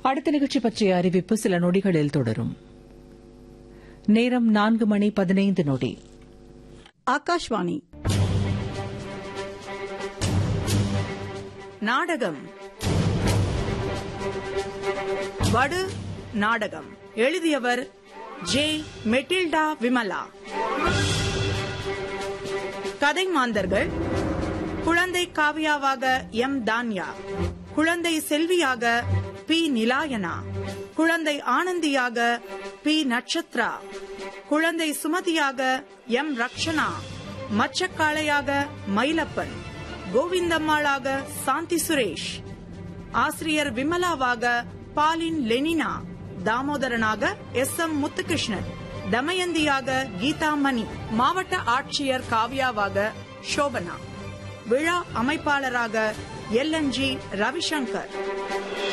அடுத்த நிகழ்ச்சி பற்றிய அறிவிப்பு சில நொடிகளில் தொடரும் நேரம் நான்கு மணி பதினைந்து நொடி ஆகாஷ்வாணி நாடகம் வடு நாடகம் எழுதியவர் ஜே மெட்டில்டா விமலா கதை மாந்தர்கள் குழந்தை காவியாவாக எம் தான்யா குழந்தை செல்வியாக பி நிலாயனா குழந்தை ஆனந்தியாக பி நட்சத்ரா குழந்தை சுமதியாக எம் ரக்ஷனா மச்சக்காளையாக மயிலப்பன் கோவிந்தம்மாளாக சாந்தி சுரேஷ் ஆசிரியர் விமலாவாக பாலின் லெனினா தாமோதரனாக எஸ் எம் முத்துகிருஷ்ணன் தமயந்தியாக கீதாமணி மாவட்ட ஆட்சியர் காவ்யாவாக சோபனா விழா அமைப்பாளராக எல் என் ஜி ரவிசங்கர்